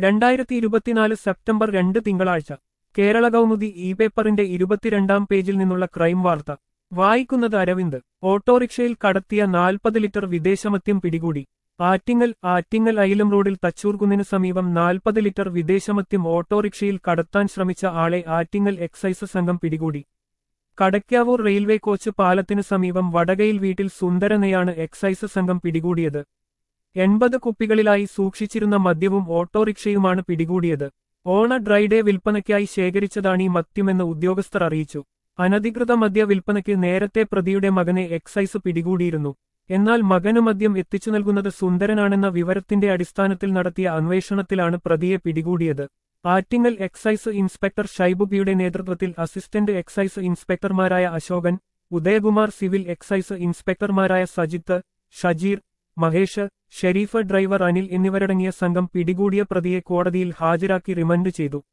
രണ്ടായിരത്തി ഇരുപത്തിനാല് സെപ്റ്റംബർ രണ്ട് തിങ്കളാഴ്ച കേരള കൗമുദി ഇ പേപ്പറിന്റെ ഇരുപത്തിരണ്ടാം പേജിൽ നിന്നുള്ള ക്രൈം വാർത്ത വായിക്കുന്നത് അരവിന്ദ് ഓട്ടോറിക്ഷയിൽ കടത്തിയ നാൽപ്പത് ലിറ്റർ വിദേശമദ്യം പിടികൂടി ആറ്റിങ്ങൽ ആറ്റിങ്ങൽ അയിലം റോഡിൽ തച്ചൂർകുന്നിന് സമീപം നാൽപ്പത് ലിറ്റർ വിദേശമദ്യം ഓട്ടോറിക്ഷയിൽ കടത്താൻ ശ്രമിച്ച ആളെ ആറ്റിങ്ങൽ എക്സൈസ് സംഘം പിടികൂടി കടയ്ക്കാവൂർ റെയിൽവേ കോച്ച് പാലത്തിനു സമീപം വടകയിൽ വീട്ടിൽ സുന്ദരനെയാണ് എക്സൈസ് സംഘം പിടികൂടിയത് എൺപത് കുപ്പികളിലായി സൂക്ഷിച്ചിരുന്ന മദ്യവും ഓട്ടോറിക്ഷയുമാണ് പിടികൂടിയത് ഓണ ഡ്രൈഡേ വിൽപ്പനയ്ക്കായി ശേഖരിച്ചതാണ് ഈ മദ്യമെന്ന് ഉദ്യോഗസ്ഥർ അറിയിച്ചു അനധികൃത മദ്യ വിൽപ്പനയ്ക്ക് നേരത്തെ പ്രതിയുടെ മകനെ എക്സൈസ് പിടികൂടിയിരുന്നു എന്നാൽ മകന് മദ്യം എത്തിച്ചു നൽകുന്നത് സുന്ദരനാണെന്ന വിവരത്തിന്റെ അടിസ്ഥാനത്തിൽ നടത്തിയ അന്വേഷണത്തിലാണ് പ്രതിയെ പിടികൂടിയത് ആറ്റിങ്ങൽ എക്സൈസ് ഇൻസ്പെക്ടർ ഷൈബുബിയുടെ നേതൃത്വത്തിൽ അസിസ്റ്റന്റ് എക്സൈസ് ഇൻസ്പെക്ടർമാരായ അശോകൻ ഉദയകുമാർ സിവിൽ എക്സൈസ് ഇൻസ്പെക്ടർമാരായ സജിത്ത് ഷജീർ മഹേഷ് ഷെരീഫ് ഡ്രൈവർ അനിൽ എന്നിവരടങ്ങിയ സംഘം പിടികൂടിയ പ്രതിയെ കോടതിയിൽ ഹാജരാക്കി റിമൻഡ് ചെയ്തു